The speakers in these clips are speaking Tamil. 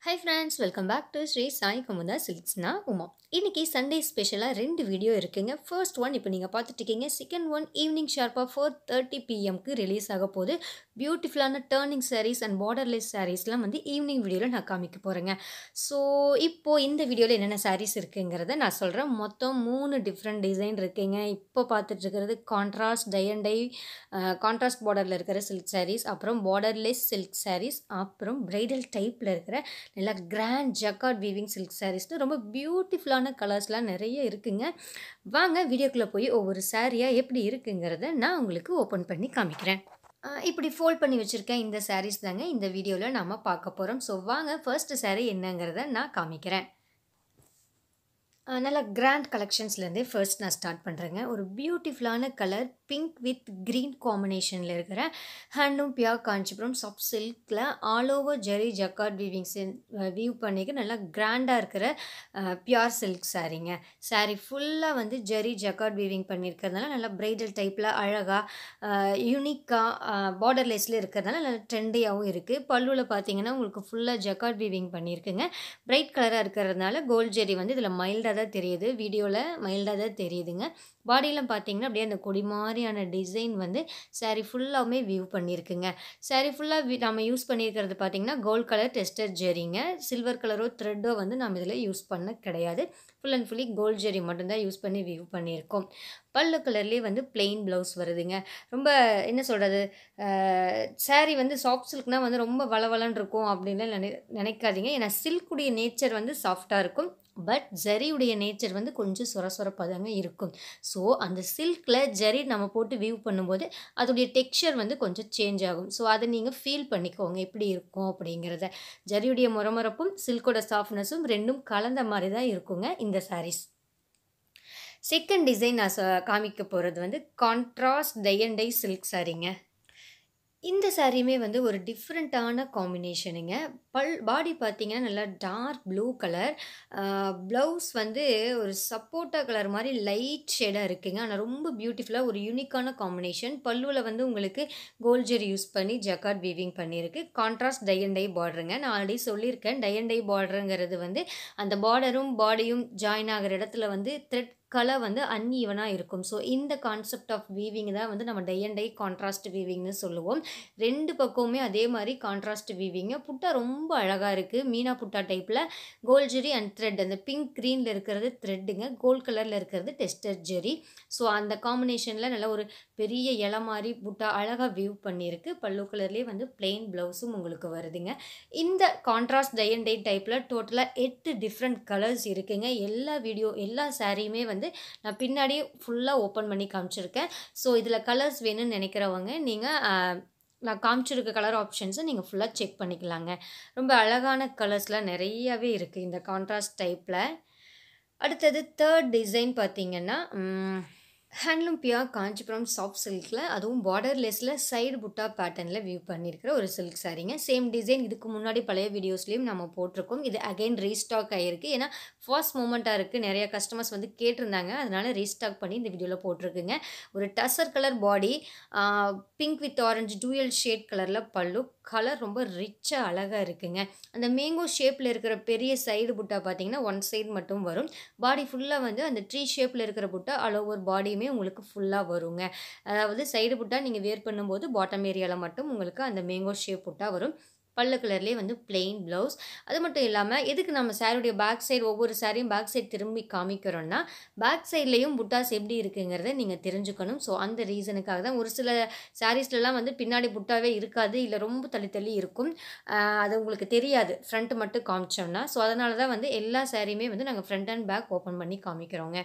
High friends welcome back to Sri Sai கமுதா சில்க்ஸ்னா உமா இன்னைக்கு சண்டே ஸ்பெஷலாக ரெண்டு வீடியோ இருக்குங்க ஃபர்ஸ்ட் ஒன் இப்போ நீங்கள் பார்த்துட்டு இருக்கீங்க செகண்ட் ஒன் ஈவினிங் ஷார்ப்பாக ஃபோர் தேர்ட்டி பிஎம்க்கு ரிலீஸ் ஆக போகுது பியூட்டிஃபுல்லான டேர்னிங் சாரீஸ் அண்ட் பார்டர்லெஸ் சாரீஸ்லாம் வந்து ஈவினிங் வீடியோவில் நான் காமிக்க போகிறேங்க ஸோ இப்போது இந்த வீடியோவில் என்னென்ன சாரீஸ் இருக்குங்கிறத நான் சொல்கிறேன் மொத்தம் மூணு டிஃப்ரெண்ட் டிசைன் இருக்குங்க இப்போ பார்த்துட்டு இருக்கிறது contrast dye and dye contrast பார்டரில் இருக்கிற சில்க் சாரீஸ் அப்புறம் பார்டர்லெஸ் சில்க் சாரீஸ் அப்புறம் பிரைடல் டைப்பில் இருக்கிற நல்லா கிராண்ட் ஜக்கார்ட் வீவிங் சில்க் சாரீஸ்னு ரொம்ப பியூட்டிஃபுல்லான கலர்ஸ்லாம் நிறைய இருக்குங்க வாங்க வீடியோக்குள்ளே போய் ஒவ்வொரு சாரியாக எப்படி இருக்குங்கிறத நான் உங்களுக்கு ஓப்பன் பண்ணி காமிக்கிறேன் ஆஹ் இப்படி ஃபோல்ட் பண்ணி வச்சுருக்கேன் இந்த சாரீஸ் தாங்க இந்த வீடியோவில் நாம் பார்க்க போகிறோம் ஸோ வாங்க ஃபர்ஸ்ட் saree என்னங்கிறத நான் காமிக்கிறேன் ஆஹ் நல்லா கிராண்ட் கலெக்ஷன்ஸ்லேருந்தே ஃபர்ஸ்ட் நான் ஸ்டார்ட் பண்ணுறேங்க ஒரு பியூட்டிஃபுல்லான கலர் பிங்க் வித் க்ரீன் காம்பினேஷனில் இருக்கிற ஹேண்டும் பியூர் காஞ்சிபுரம் சாஃப்ட் சில்கில் all over zari jacquard weavings view பண்ணிக்க நல்லா கிராண்டாக இருக்கிற பியூர் சில்க் சாரீங்க saree ஃபுல்லாக வந்து ஜெரி ஜக்கார்ட் வீவிங் பண்ணியிருக்கிறதுனால நல்லா பிரைடல் டைப்பில் அழகாக யூனிக்காக பார்டர்லெஸில் இருக்கிறதுனால நல்லா ட்ரெண்டியாகவும் இருக்குது பல்லுவில் பார்த்தீங்கன்னா உங்களுக்கு ஃபுல்லாக ஜக்கார்ட் வீவிங் பண்ணியிருக்குங்க பிரைட் கலராக இருக்கிறதுனால கோல்ட் ஜெரி வந்து இதில் மைல்டாக தான் தெரியுது வீடியோவில் மைல்டாக தான் தெரியுதுங்க பாடியில் பார்த்தீங்கன்னா அப்படியே அந்த கொடி மாதிரியான டிசைன் வந்து saree ஃபுல்லாகவுமே வியூ பண்ணியிருக்குங்க saree ஃபுல்லாக நம்ம யூஸ் பண்ணியிருக்கிறது பார்த்தீங்கன்னா கோல்ட் கலர் டெஸ்டர் ஜெரிங்க சில்வர் கலரோ த்ரெட்டோ வந்து நம்ம இதில் யூஸ் பண்ண கிடையாது full and fully gold zari மட்டும்தான் யூஸ் பண்ணி வியூ பண்ணியிருக்கோம் பல்லு கலர்லேயே வந்து plain ப்ளவுஸ் வருதுங்க ரொம்ப என்ன சொல்கிறது saree வந்து சாஃப்ட் சில்க்னால் வந்து ரொம்ப வளவலன்னு இருக்கும் அப்படின்லாம் நினை நினைக்காதீங்க ஏன்னா சில்குடைய நேச்சர் வந்து சாஃப்டாக இருக்கும் பட் ஜரியுடைய நேச்சர் வந்து கொஞ்சம் சொர சொரப்பாக தாங்க இருக்கும் ஸோ அந்த சில்கில் ஜரி நம்ம போட்டு வியூ பண்ணும்போது அதோடைய டெக்ஸ்சர் வந்து கொஞ்சம் சேஞ்ச் ஆகும் ஸோ அதை நீங்கள் ஃபீல் பண்ணிக்கோங்க எப்படி இருக்கும் அப்படிங்கிறத ஜரியுடைய முறமுறப்பும் சில்கோட சாஃப்ட்னஸும் ரெண்டும் கலந்த மாதிரி தான் இருக்குங்க இந்த சாரீஸ் செகண்ட் டிசைன் நான் ச- காமிக்க போகிறது வந்து contrast dye and dye silk சாரீங்க இந்த சாரியுமே வந்து ஒரு டிஃப்ரெண்ட்டான காம்பினேஷனுங்க பல் பாடி பார்த்தீங்கன்னா நல்லா டார்க் ப்ளூ கலர் ப்ளவுஸ் வந்து ஒரு சப்போட்டா கலர் மாதிரி லைட் ஷேடாக இருக்குங்க ஆனால் ரொம்ப பியூட்டிஃபுல்லாக ஒரு யூனிக்கான காம்பினேஷன் பல்லுவில் வந்து உங்களுக்கு கோல்ட் ஜெரி யூஸ் பண்ணி ஜக்கார்ட் வீவிங் பண்ணியிருக்கு கான்ட்ராஸ்ட் டை அண்ட் டை பார்டருங்க நான் ஆல்ரெடி சொல்லியிருக்கேன் டை அண்ட் டை பார்டருங்கிறது வந்து அந்த பார்டரும் பாடியும் ஜாயின் ஆகிற இடத்துல வந்து த்ரெட் கலர் வந்து அன்ஈவனாக இருக்கும் ஸோ இந்த கான்செப்ட் ஆஃப் வீவிங் தான் வந்து நம்ம டை அண்ட் டை கான்ட்ராஸ்ட் வீவிங்னு சொல்லுவோம் ரெண்டு பக்கமுமே அதே மாதிரி கான்ட்ராஸ்ட் வீவிங்க புட்டா ரொம்ப அழகாக இருக்குது மீனா புட்டா டைப்பில் கோல்ட் ஜெரி அண்ட் த்ரெட் அந்த பிங்க் க்ரீனில் இருக்கிறது த்ரெட்டுங்க கோல்ட் கலரில் இருக்கிறது டெஸ்டர் ஜெரி ஸோ அந்த காம்பினேஷனில் நல்ல ஒரு பெரிய இலை மாதிரி புட்டா அழகாக வியூ பண்ணியிருக்கு பல்லு கலர்லேயே வந்து plain ப்ளவுஸும் உங்களுக்கு வருதுங்க இந்த கான்ட்ராஸ்ட் டை அண்ட் டை டைப்பில் டோட்டலாக எட்டு டிஃப்ரெண்ட் கலர்ஸ் இருக்குங்க எல்லா வீடியோ எல்லா சாரியுமே வந்து நான் பின்னாடியே ஃபுல்லாக ஓப்பன் பண்ணி காமிச்சிருக்கேன் ஸோ இதில் கலர்ஸ் வேணும்னு நினைக்கிறவங்க நீங்கள் நான் காமிச்சிருக்க கலர் ஆப்ஷன்ஸை நீங்கள் ஃபுல்லாக செக் பண்ணிக்கலாங்க ரொம்ப அழகான கலர்ஸ்லாம் நிறையவே இருக்குது இந்த கான்ட்ராஸ்ட் டைப்பில் அடுத்தது தேர்ட் டிசைன் பார்த்தீங்கன்னா ஹேண்ட்லூம் பியா காஞ்சிபுரம் சாஃப்ட் சில்கில் அதுவும் பார்டர்லெஸில் சைடு புட்டா பேட்டர்னில் வியூ பண்ணியிருக்கிற ஒரு சில்க் சாரீங்க சேம் டிசைன் இதுக்கு முன்னாடி பழைய வீடியோஸ்லேயும் நம்ம போட்டிருக்கோம் இது அகைன் ரீஸ்டாக் ஆகிருக்கு ஏன்னா ஃபர்ஸ்ட் மூமெண்ட்டாக இருக்குது நிறைய கஸ்டமர்ஸ் வந்து கேட்டிருந்தாங்க அதனால ரீஸ்டாக் பண்ணி இந்த வீடியோவில் போட்டிருக்குங்க ஒரு tussar colour body pink with orange dual shade கலரில் பல்லு கலர் ரொம்ப ரிச்சாக அழகாக இருக்குங்க அந்த மேங்கோ ஷேப்பில் இருக்கிற பெரிய சைடு புட்டா பார்த்தீங்கன்னா ஒன் சைடு மட்டும் வரும் பாடி ஃபுல்லாக வந்து அந்த ட்ரீ ஷேப்பில் இருக்கிற புட்டா ஆல் ஓவர் பாடியுமே உங்களுக்கு ஃபுல்லாக வருங்க அதாவது சைடு புட்டா நீங்கள் வேர் பண்ணும்போது பாட்டம் ஏரியாவில் மட்டும் உங்களுக்கு அந்த மேங்கோ ஷேப் புட்டா வரும் பல்லு கலர்லேயே வந்து plain ப்ளவுஸ் அது மட்டும் இல்லாமல் எதுக்கு நம்ம சாரியுடைய பேக் சைடு ஒவ்வொரு சாரியும் பேக் சைடு திரும்பி காமிக்கிறோன்னா பேக் சைட்லேயும் புட்டாஸ் எப்படி இருக்குங்கிறத நீங்கள் தெரிஞ்சுக்கணும் ஸோ அந்த ரீசனுக்காக தான் ஒரு சில சாரீஸ்லலாம் வந்து பின்னாடி புட்டாவே இருக்காது இல்லை ரொம்ப தள்ளி தள்ளி இருக்கும் ஆஹ் அது உங்களுக்கு தெரியாது ஃப்ரண்ட் மட்டும் காமிச்சோம்னா ஸோ அதனால தான் வந்து எல்லா சாரியுமே வந்து நாங்கள் ஃப்ரண்ட் அண்ட் பேக் ஓப்பன் பண்ணி காமிக்கிறோங்க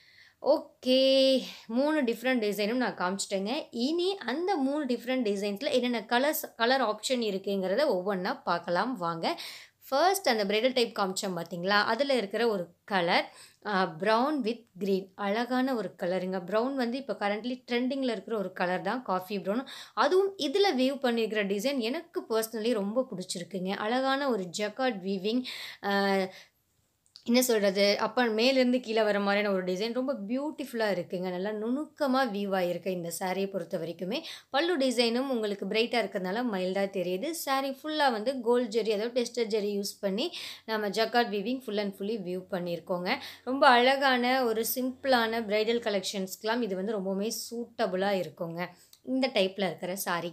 ஓகே மூணு டிஃப்ரெண்ட் டிசைனும் நான் காமிச்சிட்டேங்க இனி அந்த மூணு டிஃப்ரெண்ட் டிசைன்ஸில் என்னென்ன கலர்ஸ் கலர் ஆப்ஷன் இருக்குங்கிறத ஒவ்வொன்றா பார்க்கலாம் வாங்க ஃபர்ஸ்ட் அந்த பிரைடல் டைப் காமிச்சோம் பார்த்தீங்களா அதில் இருக்கிற ஒரு கலர் ப்ரௌன் வித் க்ரீன் அழகான ஒரு கலருங்க ப்ரௌன் வந்து இப்போ கரண்ட்லி ட்ரெண்டிங்கில் இருக்கிற ஒரு கலர் தான் காஃபி ப்ரௌன் அதுவும் இதில் வியூ பண்ணியிருக்கிற டிசைன் எனக்கு பர்சனலி ரொம்ப பிடிச்சிருக்குங்க அழகான ஒரு ஜக்கார்ட் வீவிங் என்ன சொல்கிறது அப்போ மேலேருந்து கீழே வர மாதிரியான ஒரு டிசைன் ரொம்ப பியூட்டிஃபுல்லாக இருக்குங்க நல்லா நுணுக்கமாக வியூ ஆகிருக்கு இந்த சாரியை பொறுத்த வரைக்குமே பல்லு டிசைனும் உங்களுக்கு பிரைட்டாக இருக்கிறதுனால மைல்டாக தெரியுது சாரீ ஃபுல்லாக வந்து கோல்ட் ஜெரி அதாவது டெஸ்டர் ஜெரி யூஸ் பண்ணி நம்ம jacquard weaving full and fully view பண்ணியிருக்கோங்க ரொம்ப அழகான ஒரு சிம்பிளான ப்ரைடல் கலெக்ஷன்ஸ்க்கெலாம் இது வந்து ரொம்பவுமே சூட்டபுளாக இருக்குங்க இந்த டைப்பில் இருக்கிற சாரீ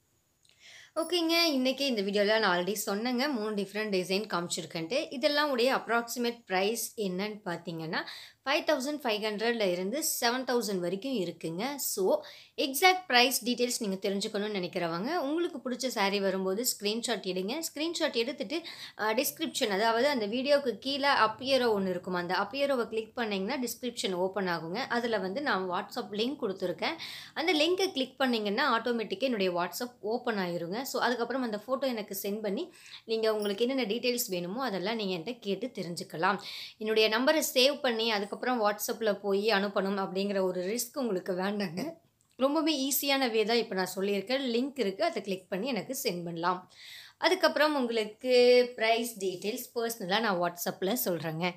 ஓகேங்க இன்றைக்கி இந்த வீடியோவில் நான் ஆல்ரெடி சொன்னேங்க மூணு டிஃப்ரெண்ட் டிசைன் காமிச்சிருக்கேன்ட்டு இதெல்லாம் உடைய அப்ராக்சிமேட் ப்ரைஸ் என்னன்னு பார்த்தீங்கன்னா ஃபைவ் தௌசண்ட் ஃபைவ் ஹண்ட்ரடில் இருந்து செவன் தௌசண்ட் வரைக்கும் இருக்குங்க ஸோ எக்ஸாக்ட் ப்ரைஸ் டீட்டெயில்ஸ் நீங்கள் தெரிஞ்சுக்கணும்னு நினைக்கிறவங்க உங்களுக்கு பிடிச்ச சாரீ வரும்போது ஸ்க்ரீன்ஷாட் எடுங்க ஸ்க்ரீன்ஷாட் எடுத்துகிட்டு டிஸ்கிரிப்ஷன் அதாவது அந்த வீடியோவுக்கு கீழே அப்பியரோ ஒன்று இருக்கும் அந்த அப்பியரோவை கிளிக் பண்ணிங்கன்னா டிஸ்கிரிப்ஷன் ஓப்பன் ஆகுங்க அதில் வந்து நான் வாட்ஸ்அப் லிங்க் கொடுத்துருக்கேன் அந்த லிங்கை கிளிக் பண்ணிங்கன்னா ஆட்டோமேட்டிக்காக என்னுடைய வாட்ஸ்அப் ஓப்பன் ஆயிருங்க ஸோ அதுக்கப்புறம் அந்த ஃபோட்டோ எனக்கு சென்ட் பண்ணி நீங்கள் உங்களுக்கு என்னென்ன டீட்டெயில்ஸ் வேணுமோ அதெல்லாம் நீங்கள் என்கிட்ட கேட்டு தெரிஞ்சுக்கலாம் என்னுடைய நம்பரை சேவ் பண்ணி அதுக்கப்புறம் வாட்ஸ்அப்பில் போய் அனுப்பணும் அப்படிங்கிற ஒரு ரிஸ்க் உங்களுக்கு வேண்டாங்க ரொம்பவே ஈஸியான வே தான் இப்போ நான் சொல்லியிருக்கேன் லிங்க் இருக்குது அதை கிளிக் பண்ணி எனக்கு சென்ட் பண்ணலாம் அதுக்கப்புறம் உங்களுக்கு ப்ரைஸ் டீட்டெயில்ஸ் பர்சனலாக நான் வாட்ஸ்அப்பில் சொல்கிறேங்க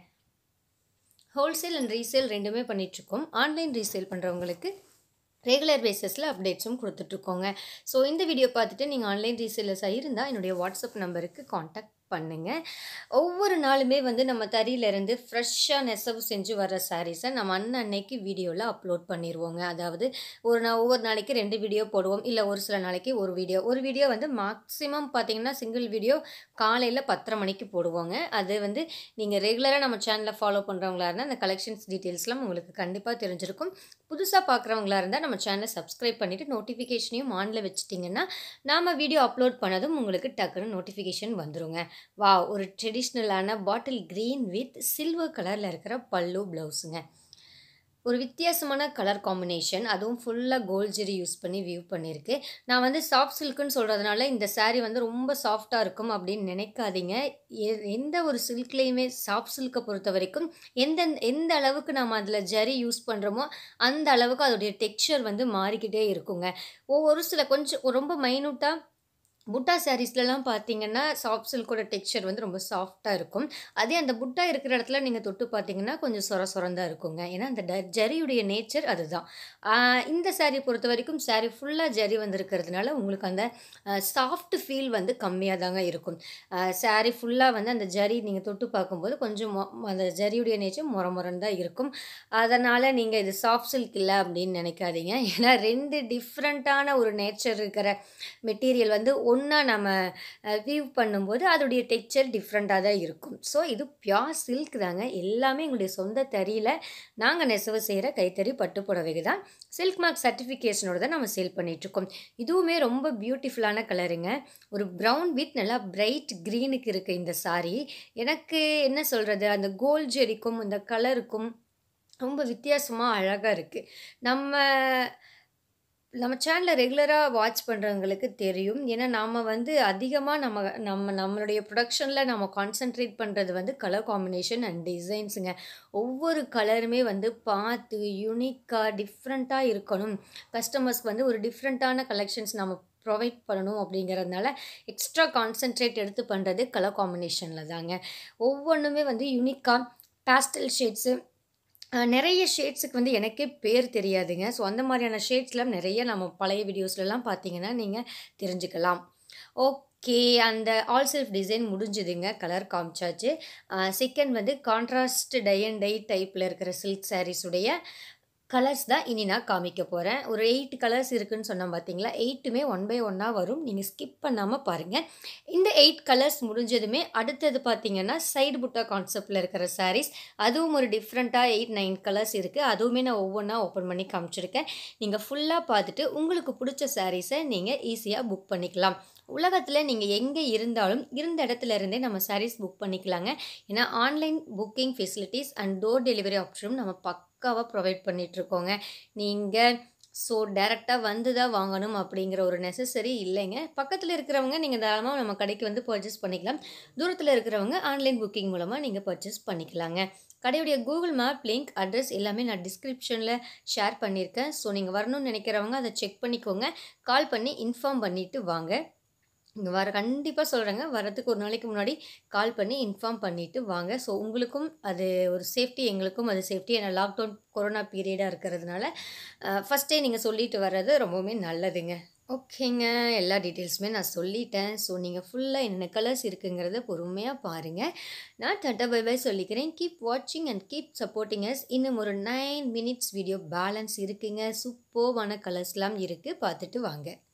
ஹோல்சேல் அண்ட் ரீசேல் ரெண்டுமே பண்ணிகிட்ருக்கோம் ஆன்லைன் ரீசேல் பண்ணுறவங்களுக்கு ரெகுலர் பேசிஸில் அப்டேட்ஸும் கொடுத்துட்ருக்கோங்க ஸோ இந்த வீடியோ பார்த்துட்டு நீங்கள் ஆன்லைன் ரீசேலர்ஸாக இருந்தால் என்னுடைய வாட்ஸ்அப் நம்பருக்கு காண்டாக்ட் பண்ணுங்கள் ஒவ்வொரு நாளுமே வந்து நம்ம தறியிலேருந்து ஃப்ரெஷ்ஷாக நெசவு செஞ்சு வர சாரீஸை நம்ம அன்னன்னைக்கு வீடியோவில் அப்லோட் பண்ணிடுவோங்க அதாவது ஒரு நாள் ஒவ்வொரு நாளைக்கு ரெண்டு வீடியோ போடுவோம் இல்லை ஒரு சில நாளைக்கு ஒரு வீடியோ ஒரு வீடியோ வந்து மேக்ஸிமம் பார்த்தீங்கன்னா சிங்கிள் வீடியோ காலையில் பத்தரை மணிக்கு போடுவோங்க அது வந்து நீங்கள் ரெகுலராக நம்ம சேனலை ஃபாலோ பண்ணுறவங்களா இருந்தால் அந்த கலெக்ஷன்ஸ் டீட்டெயில்ஸ்லாம் உங்களுக்கு கண்டிப்பாக தெரிஞ்சிருக்கும் புதுசாக பார்க்குறவங்களா இருந்தால் நம்ம சேனலை சப்ஸ்கிரைப் பண்ணிவிட்டு நோட்டிஃபிகேஷனையும் ஆனில் வச்சுட்டிங்கன்னா நாம் வீடியோ அப்லோட் பண்ணதும் உங்களுக்கு டக்குன்னு நோட்டிஃபிகேஷன் வந்துருங்க வா ஒரு ட்ரெடிஷ்னலான பாட்டில் க்ரீன் வித் சில்வர் கலரில் இருக்கிற பல்லு ப்ளவுஸுங்க ஒரு வித்தியாசமான கலர் காம்பினேஷன் அதுவும் ஃபுல்லாக கோல்ட் ஜெரி யூஸ் பண்ணி வியூ பண்ணியிருக்கு நான் வந்து சாஃப்ட் சில்க்குன்னு சொல்கிறதுனால இந்த சாரீ வந்து ரொம்ப சாஃப்டாக இருக்கும் அப்படின்னு நினைக்காதீங்க எ- எந்த ஒரு சில்க்லேயுமே சாஃப்ட் சில்க்கை பொறுத்த வரைக்கும் எந்த எந்த அளவுக்கு நம்ம அதில் ஜரி யூஸ் பண்ணுறோமோ அந்த அளவுக்கு அதோடைய டெக்ஸ்சர் வந்து மாறிக்கிட்டே இருக்குங்க ஒவ்வொரு சில கொஞ்சம் ரொம்ப மைனூட்டாக புட்டா சாரீஸ்லலாம் பார்த்தீங்கன்னா சாஃப்ட் சில்கோட டெக்ஸ்சர் வந்து ரொம்ப சாஃப்டாக இருக்கும் அதே அந்த புட்டா இருக்கிற இடத்துல நீங்கள் தொட்டு பார்த்தீங்கன்னா கொஞ்சம் சொர சொரந்தா இருக்குங்க ஏன்னா அந்த ட ஜரியுடைய நேச்சர் அதுதான் ஆஹ் இந்த saree பொறுத்த வரைக்கும் saree ஃபுல்லாக ஜரி வந்திருக்கிறதுனால உங்களுக்கு அந்த சாஃப்ட் ஃபீல் வந்து கம்மியாக தாங்க இருக்கும் saree ஃபுல்லாக வந்து அந்த ஜரி நீங்கள் தொட்டு பார்க்கும்போது கொஞ்சம் மொ- அந்த ஜரியுடைய நேச்சர் முற முறன்னு தான் இருக்கும் அதனால் நீங்கள் இது சாஃப்ட் சில்க் இல்லை அப்படின்னு நினைக்காதீங்க ஏன்னா ரெண்டு டிஃப்ரெண்ட்டான ஒரு நேச்சர் இருக்கிற மெட்டீரியல் வந்து ஒன்றா நம்ம வியூ பண்ணும்போது அதோடைய டெக்ஸ்சர் டிஃப்ரெண்ட்டாக தான் இருக்கும் ஸோ இது பியோர் சில்க் தாங்க எல்லாமே எங்களுடைய சொந்த தறியில் நாங்கள் நெசவு செய்கிற கைத்தறி பட்டு புடவைகள் தான் சில்க் மார்க் சர்டிஃபிகேஷனோட தான் நம்ம சேல் பண்ணிகிட்ருக்கோம் இதுவுமே ரொம்ப பியூட்டிஃபுல்லான கலருங்க ஒரு ப்ரௌன் வித் நல்லா பிரைட் க்ரீனுக்கு இருக்குது இந்த saree எனக்கு என்ன சொல்கிறது அந்த கோல்ட் ஜெரிக்கும் இந்த கலருக்கும் ரொம்ப வித்தியாசமாக அழகாக இருக்குது நம்ம நம்ம சேனலை ரெகுலராக வாட்ச் பண்ணுறவங்களுக்கு தெரியும் ஏன்னா நாம் வந்து அதிகமாக நம்ம நம்ம நம்மளுடைய ப்ரொடக்ஷனில் நம்ம கான்சென்ட்ரேட் பண்ணுறது வந்து கலர் காம்பினேஷன் அண்ட் டிசைன்ஸுங்க ஒவ்வொரு கலருமே வந்து பார்த்து யூனிக்காக டிஃப்ரெண்ட்டாக இருக்கணும் கஸ்டமர்ஸ்க்கு வந்து ஒரு டிஃப்ரெண்ட்டான கலெக்ஷன்ஸ் நம்ம ப்ரொவைட் பண்ணணும் அப்படிங்கிறதுனால எக்ஸ்ட்ரா கான்சென்ட்ரேட் எடுத்து பண்ணுறது கலர் காம்பினேஷனில் தாங்க ஒவ்வொன்றுமே வந்து யூனிக்காக பேஸ்டல் ஷேட்ஸு நிறைய ஷேட்ஸுக்கு வந்து எனக்கே பேர் தெரியாதுங்க ஸோ அந்த மாதிரியான ஷேட்ஸ்லாம் நிறைய நம்ம பழைய வீடியோஸ்லலாம் பார்த்தீங்கன்னா நீங்கள் தெரிஞ்சுக்கலாம் ஓகே அந்த ஆல் செல்ஃப் டிசைன் முடிஞ்சுதுங்க கலர் காமிச்சாச்சு செகண்ட் வந்து கான்ட்ராஸ்ட் டை அண்ட் டை டைப்பில் இருக்கிற சில்க் சாரீஸுடைய கலர்ஸ் தான் இனி நான் காமிக்க போகிறேன் ஒரு எயிட் கலர்ஸ் இருக்குன்னு சொன்னேன் பார்த்தீங்களா எயிட்டுமே ஒன் பை ஒன்னாக வரும் நீங்கள் ஸ்கிப் பண்ணாமல் பாருங்கள் இந்த எயிட் கலர்ஸ் முடிஞ்சதுமே அடுத்தது பார்த்தீங்கன்னா சைடு புட்டா கான்செப்டில் இருக்கிற சாரீஸ் அதுவும் ஒரு டிஃப்ரெண்ட்டாக எயிட் நைன் கலர்ஸ் இருக்குது அதுவுமே நான் ஒவ்வொன்றா ஓப்பன் பண்ணி காமிச்சிருக்கேன் நீங்கள் ஃபுல்லாக பார்த்துட்டு உங்களுக்கு பிடிச்ச சாரீஸை நீங்கள் ஈஸியாக புக் பண்ணிக்கலாம் உலகத்தில் நீங்கள் எங்கே இருந்தாலும் இருந்த இடத்துல இருந்தே நம்ம சாரீஸ் புக் பண்ணிக்கலாங்க ஏன்னா online booking facilities and door delivery ஆப்ஷனும் நம்ம பக்காவாக ப்ரொவைட் பண்ணிகிட்ருக்கோங்க நீங்கள் ஸோ டேரெக்டாக வந்து தான் வாங்கணும் அப்படிங்கிற ஒரு நெசசரி இல்லைங்க பக்கத்தில் இருக்கிறவங்க நீங்கள் தாராளமாக நம்ம கடைக்கு வந்து பர்ச்சேஸ் பண்ணிக்கலாம் தூரத்தில் இருக்கிறவங்க ஆன்லைன் புக்கிங் மூலமாக நீங்கள் பர்ச்சேஸ் பண்ணிக்கலாங்க கடையுடைய கூகுள் மேப் லிங்க் அட்ரஸ் எல்லாமே நான் டிஸ்கிரிப்ஷனில் ஷேர் பண்ணியிருக்கேன் ஸோ நீங்கள் வரணும்னு நினைக்கிறவங்க அதை செக் பண்ணிக்கோங்க கால் பண்ணி இன்ஃபார்ம் பண்ணிவிட்டு வாங்க இங்க வர கண்டிப்பா சொல்றேங்க. வரதுக்கு ஒரு நாளைக்கு முன்னாடி கால் பண்ணி இன்ஃபார்ம் பண்ணிட்டு வாங்க. ஸோ உங்களுக்கும் அது ஒரு சேஃப்டி, எங்களுக்கும் அது சேஃப்டி. ஏன்னா லாக்டவுன் கொரோனா பீரியடா இருக்கிறதுனால, அ ஃபர்ஸ்ட்டே நீங்க சொல்லிட்டு வர்றது ரொம்பவுமே நல்லதுங்க. ஓகேங்க. எல்லா டீட்டெயில்ஸுமே நான் சொல்லிட்டேன். ஸோ நீங்க ஃபுல்லா என்னென்ன கலர்ஸ் இருக்குங்கிறத பொறுமையா பாருங்க. நான் டாட்டா பை பை சொல்லிக்கிறேன். கீப் வாட்சிங் அண்ட் கீப் சப்போர்ட்டிங் அஸ். இன்னும் ஒரு 9 மினிட்ஸ் வீடியோ பேலன்ஸ் இருக்குங்க. சூப்பர்வான கலர்ஸ்லாம் இருக்கு. பார்த்துட்டு வாங்க.